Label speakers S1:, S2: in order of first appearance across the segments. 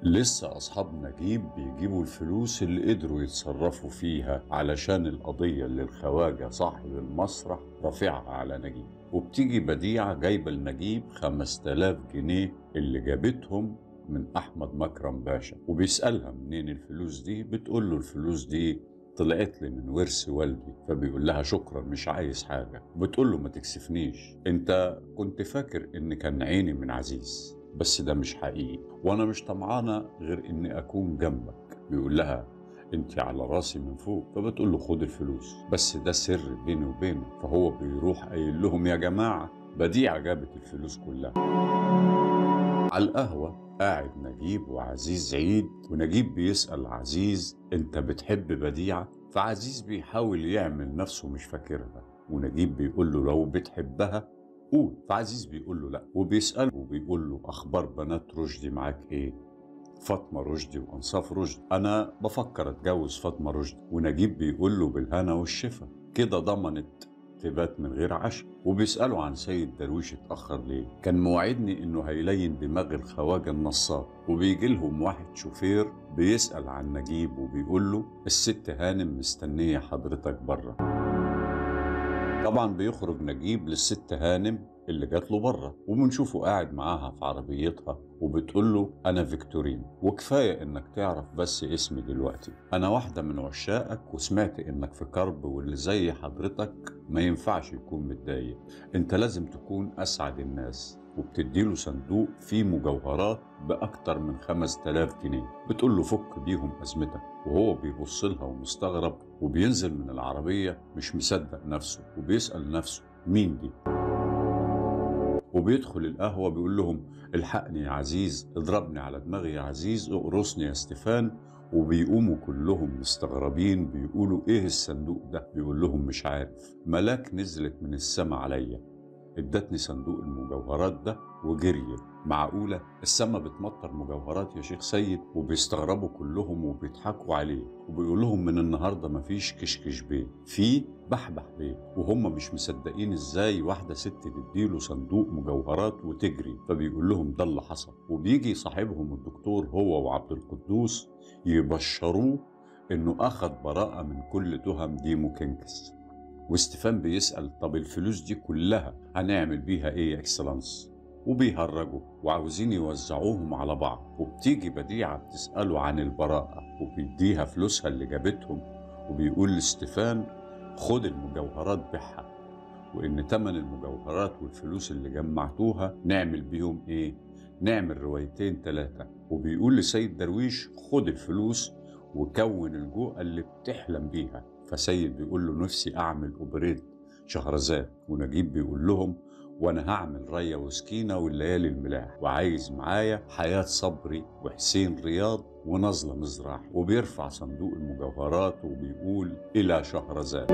S1: لسه أصحاب نجيب بيجيبوا الفلوس اللي قدروا يتصرفوا فيها علشان القضية اللي الخواجة صاحب المسرح رافعها على نجيب وبتيجي بديعة جايبة لنجيب 5000 جنيه اللي جابتهم من أحمد مكرم باشا وبيسألها منين الفلوس دي بتقول له الفلوس دي طلعت لي من ورث والدي فبيقول لها شكرا مش عايز حاجة بتقول له ما تكسفنيش انت كنت فاكر ان كان عيني من عزيز بس ده مش حقيقي وانا مش طمعانة غير اني اكون جنبك بيقول لها انت على راسي من فوق فبتقول له خد الفلوس بس ده سر بيني وبينه فهو بيروح قايل لهم يا جماعة بديعة جابت الفلوس كلها على القهوة قاعد نجيب وعزيز عيد ونجيب بيسأل عزيز انت بتحب بديعة فعزيز بيحاول يعمل نفسه مش فاكرها ونجيب بيقول له لو بتحبها قول فعزيز بيقول له لا وبيسأله وبيقول له أخبار بنات رشدي معاك إيه فاطمة رشدي وأنصاف رشدي أنا بفكر أتجوز فاطمة رشدي ونجيب بيقول له بالهنا والشفا كده ضمنت تبات من غير عشاء وبيسألوا عن سيد درويش اتأخر ليه كان موعدني إنه هيلين دماغ الخواجة النصاب وبيجي لهم واحد شوفير بيسأل عن نجيب وبيقول له الست هانم مستنية حضرتك بره طبعا بيخرج نجيب للست هانم اللي جات له بره وبنشوفه قاعد معاها في عربيتها وبتقول له انا فيكتورين وكفايه انك تعرف بس اسمي دلوقتي انا واحده من عشاقك وسمعت انك في كرب واللي زي حضرتك ما ينفعش يكون متضايق انت لازم تكون اسعد الناس وبتديله صندوق فيه مجوهرات بأكتر من 5000 جنيه بتقول له فك بيهم أزمتك وهو بيبص لها ومستغرب وبينزل من العربية مش مصدق نفسه وبيسأل نفسه مين دي وبيدخل القهوة بيقول لهم الحقني يا عزيز اضربني على دماغي يا عزيز اقرصني يا ستيفان وبيقوموا كلهم مستغربين بيقولوا ايه الصندوق ده بيقول لهم مش عارف ملاك نزلت من السما عليا ادتني صندوق المجوهرات ده وجريت معقولة السما بتمطر مجوهرات يا شيخ سيد وبيستغربوا كلهم وبيضحكوا عليه وبيقول لهم من النهاردة مفيش كشكش بيه في بحبح بيه وهم مش مصدقين ازاي واحدة ست تديله صندوق مجوهرات وتجري فبيقول لهم ده اللي حصل وبيجي صاحبهم الدكتور هو وعبد القدوس يبشروه انه اخذ براءة من كل تهم ديمو كينكس واستفان بيسأل طب الفلوس دي كلها هنعمل بيها ايه يا اكسلانس وبيهرجوا وعاوزين يوزعوهم على بعض وبتيجي بديعة بتسأله عن البراءة وبيديها فلوسها اللي جابتهم وبيقول لاستفان خد المجوهرات بيعها وإن تمن المجوهرات والفلوس اللي جمعتوها نعمل بيهم إيه؟ نعمل روايتين تلاتة وبيقول لسيد درويش خد الفلوس وكون الجوقة اللي بتحلم بيها فسيد بيقول له نفسي أعمل أوبريت شهرزاد ونجيب بيقول لهم وانا هعمل ريا وسكينة والليالي الملاح وعايز معايا حياة صبري وحسين رياض ونظلة مزراح وبيرفع صندوق المجوهرات وبيقول إلى شهرزاد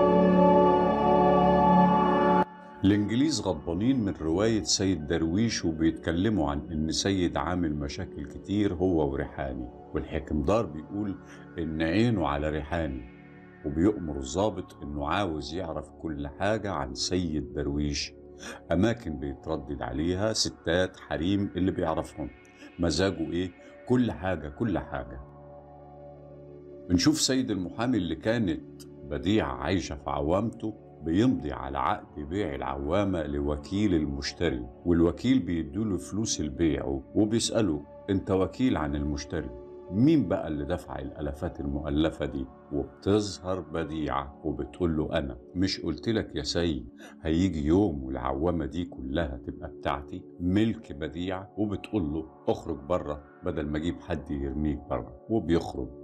S1: الإنجليز غضبانين من رواية سيد درويش وبيتكلموا عن إن سيد عامل مشاكل كتير هو وريحاني والحكمدار بيقول إن عينه على ريحاني وبيأمر الضابط إنه عاوز يعرف كل حاجة عن سيد درويش أماكن بيتردد عليها ستات حريم اللي بيعرفهم مزاجه إيه كل حاجة كل حاجة بنشوف سيد المحامي اللي كانت بديعة عايشة في عوامته بيمضي على عقد بيع العوامة لوكيل المشتري والوكيل بيديله فلوس البيع وبيسأله انت وكيل عن المشتري مين بقى اللي دفع الالافات المؤلفه دي وبتظهر بديعه وبتقول له انا مش قلت لك يا سيد هيجي يوم والعوامه دي كلها تبقى بتاعتي ملك بديعه وبتقول له اخرج بره بدل ما اجيب حد يرميك بره وبيخرج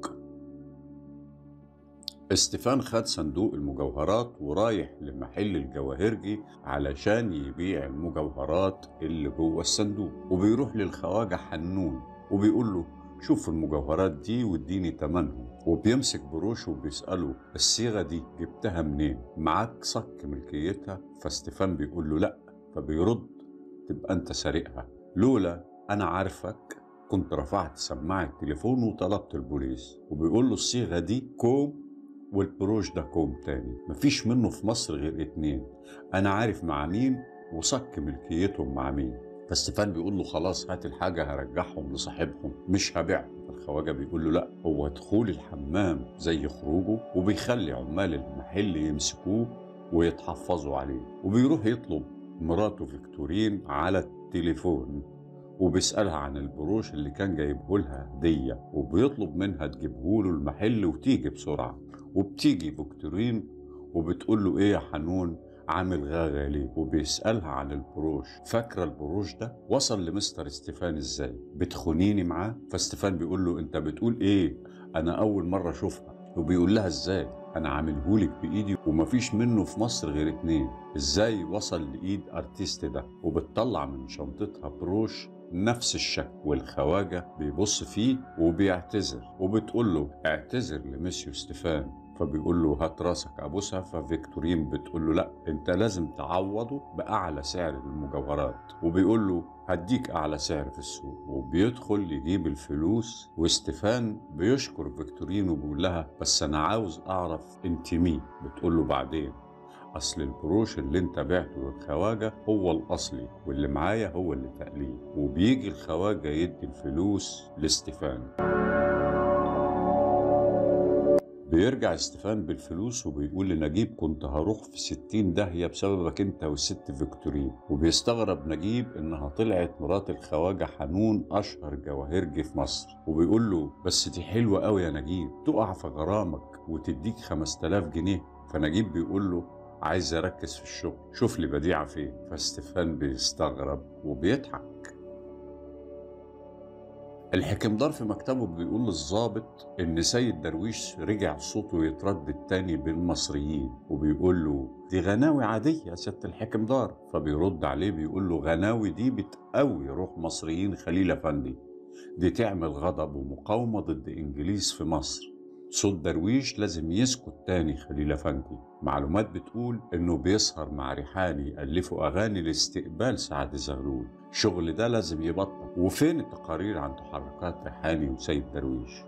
S1: استفان خد صندوق المجوهرات ورايح لمحل الجواهرجي علشان يبيع المجوهرات اللي جوه الصندوق وبيروح للخواجة حنون وبيقول له شوف المجوهرات دي واديني تمنهم وبيمسك بروش وبيسأله الصيغة دي جبتها منين معاك صك ملكيتها فاستفان بيقول له لا فبيرد تبقى انت سارقها لولا انا عارفك كنت رفعت سماعة التليفون وطلبت البوليس وبيقول له الصيغة دي كوم والبروش ده كوم تاني مفيش منه في مصر غير اتنين انا عارف مع مين وصك ملكيتهم مع مين فاستفان بيقول له خلاص هات الحاجة هرجعهم لصاحبهم مش هبيعهم الخواجة بيقول له لا هو دخول الحمام زي خروجه وبيخلي عمال المحل يمسكوه ويتحفظوا عليه وبيروح يطلب مراته فيكتورين على التليفون وبيسألها عن البروش اللي كان جايبه لها هدية وبيطلب منها تجيبه له المحل وتيجي بسرعة وبتيجي فيكتورين وبتقول له ايه يا حنون عامل غاغة ليه وبيسألها عن البروش فاكرة البروش ده وصل لمستر استيفان ازاي بتخونيني معاه فاستيفان بيقول له انت بتقول ايه انا اول مرة اشوفها وبيقول لها ازاي انا عاملهولك بايدي ومفيش منه في مصر غير اتنين ازاي وصل لايد ارتيست ده وبتطلع من شنطتها بروش نفس الشكل والخواجة بيبص فيه وبيعتذر وبتقول له اعتذر لمسيو ستيفان فبيقول له هات راسك ابوسها ففيكتورين بتقول له لا انت لازم تعوضه باعلى سعر للمجوهرات وبيقول له هديك اعلى سعر في السوق وبيدخل يجيب الفلوس واستفان بيشكر فيكتورين وبيقول لها بس انا عاوز اعرف انت مين بتقول له بعدين اصل البروش اللي انت بعته للخواجه هو الاصلي واللي معايا هو اللي تقليد وبيجي الخواجه يدي الفلوس لاستفان بيرجع استفان بالفلوس وبيقول لنجيب كنت هروح في ستين داهية بسببك انت والست فيكتورين وبيستغرب نجيب انها طلعت مرات الخواجة حنون اشهر جواهرجي في مصر وبيقول له بس دي حلوة قوي يا نجيب تقع في غرامك وتديك 5000 جنيه فنجيب بيقول له عايز اركز في الشغل شوف لي بديعة فين فاستفان بيستغرب وبيضحك الحكمدار في مكتبه بيقول للظابط ان سيد درويش رجع صوته يتردد تاني بالمصريين وبيقول له دي غناوي عادية يا سيادة الحكمدار فبيرد عليه بيقول له غناوي دي بتقوي روح مصريين خليل افندي دي تعمل غضب ومقاومة ضد انجليز في مصر صوت درويش لازم يسكت تاني خليل افندي معلومات بتقول انه بيسهر مع ريحاني يألفوا اغاني لاستقبال سعد زغلول الشغل ده لازم يبطل وفين التقارير عن تحركات ريحاني وسيد درويش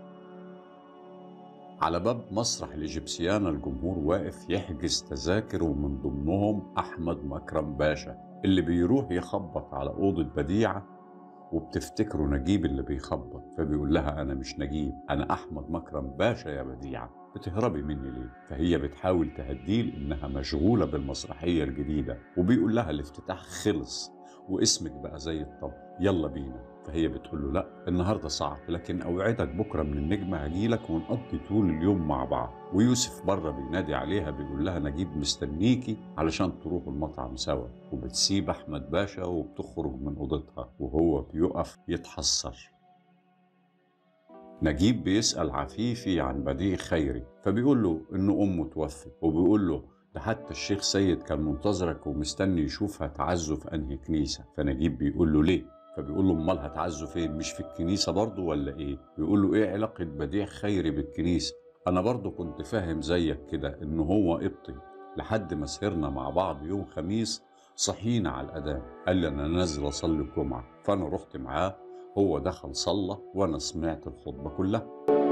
S1: على باب مسرح الإجبسيانا الجمهور واقف يحجز تذاكر ومن ضمنهم أحمد مكرم باشا اللي بيروح يخبط على أوضة بديعة وبتفتكره نجيب اللي بيخبط فبيقول لها أنا مش نجيب أنا أحمد مكرم باشا يا بديعة بتهربي مني ليه؟ فهي بتحاول تهديه لإنها مشغولة بالمسرحية الجديدة وبيقول لها الافتتاح خلص واسمك بقى زي الطب يلا بينا فهي بتقول له لا النهارده صعب لكن اوعدك بكره من النجمه هجيلك ونقضي طول اليوم مع بعض ويوسف بره بينادي عليها بيقول لها نجيب مستنيكي علشان تروحوا المطعم سوا وبتسيب احمد باشا وبتخرج من اوضتها وهو بيقف يتحسر نجيب بيسأل عفيفي عن بديع خيري فبيقول له إن أمه توفت وبيقول له ده حتى الشيخ سيد كان منتظرك ومستني يشوف هتعزه في انهي كنيسه فنجيب بيقول له ليه فبيقول له امال هتعزه فين مش في الكنيسه برضه ولا ايه بيقول له ايه علاقه بديع خيري بالكنيسه انا برضه كنت فاهم زيك كده ان هو قبطي لحد ما سهرنا مع بعض يوم خميس صحينا على الاذان قال لي انا نازل اصلي الجمعه فانا رحت معاه هو دخل صلى وانا سمعت الخطبه كلها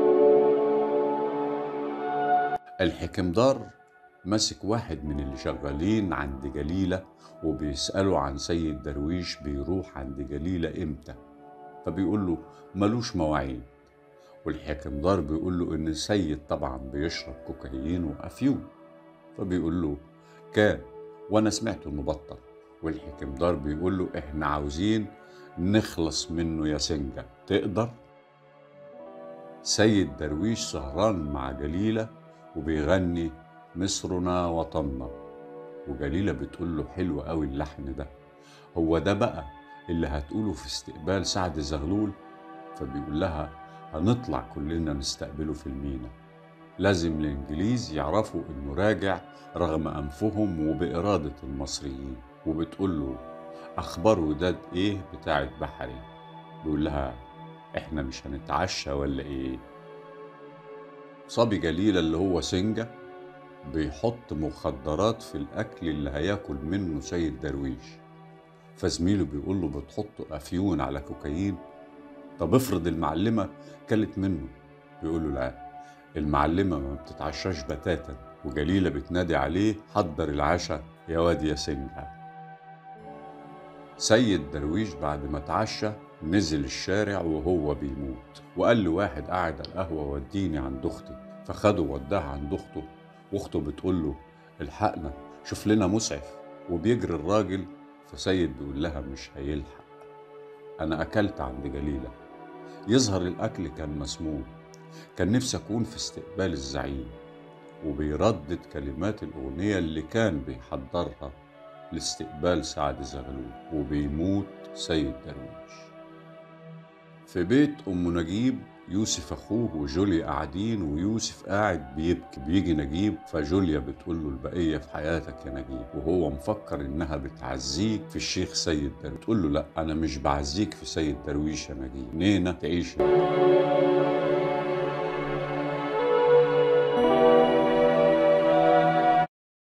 S1: الحكمدار مسك واحد من اللي شغالين عند جليلة وبيسأله عن سيد درويش بيروح عند جليلة امتى فبيقول له ملوش مواعيد والحكمدار بيقول له ان السيد طبعا بيشرب كوكايين وافيون فبيقول له كان وانا سمعت انه بطل والحكمدار بيقول له احنا عاوزين نخلص منه يا سنجة تقدر سيد درويش سهران مع جليلة وبيغني مصرنا وطننا وجليلة بتقول له حلو قوي اللحن ده هو ده بقى اللي هتقوله في استقبال سعد زغلول فبيقول لها هنطلع كلنا نستقبله في المينا لازم الانجليز يعرفوا انه راجع رغم انفهم وبإرادة المصريين وبتقول له اخبار وداد ايه بتاعت بحري بيقول لها احنا مش هنتعشى ولا ايه صبي جليلة اللي هو سنجة بيحط مخدرات في الأكل اللي هياكل منه سيد درويش فزميله بيقول له بتحطوا أفيون على كوكايين طب افرض المعلمة كلت منه بيقول له لا المعلمة ما بتتعشاش بتاتا وجليلة بتنادي عليه حضر العشاء يا واد يا سنجة سيد درويش بعد ما اتعشى نزل الشارع وهو بيموت وقال لواحد قاعد على القهوة وديني عند أختي فخده وداها عند أخته وأخته بتقول له الحقنا شوف لنا مسعف وبيجري الراجل فسيد بيقول لها مش هيلحق أنا أكلت عند جليلة يظهر الأكل كان مسموم كان نفسي أكون في استقبال الزعيم وبيردد كلمات الأغنية اللي كان بيحضرها لاستقبال سعد زغلول وبيموت سيد درويش في بيت أم نجيب يوسف أخوه وجوليا قاعدين ويوسف قاعد بيبكي بيجي نجيب فجوليا بتقول له البقية في حياتك يا نجيب وهو مفكر إنها بتعزيك في الشيخ سيد درويش تقول له لا أنا مش بعزيك في سيد درويش يا نجيب نينا تعيش يا نجيب.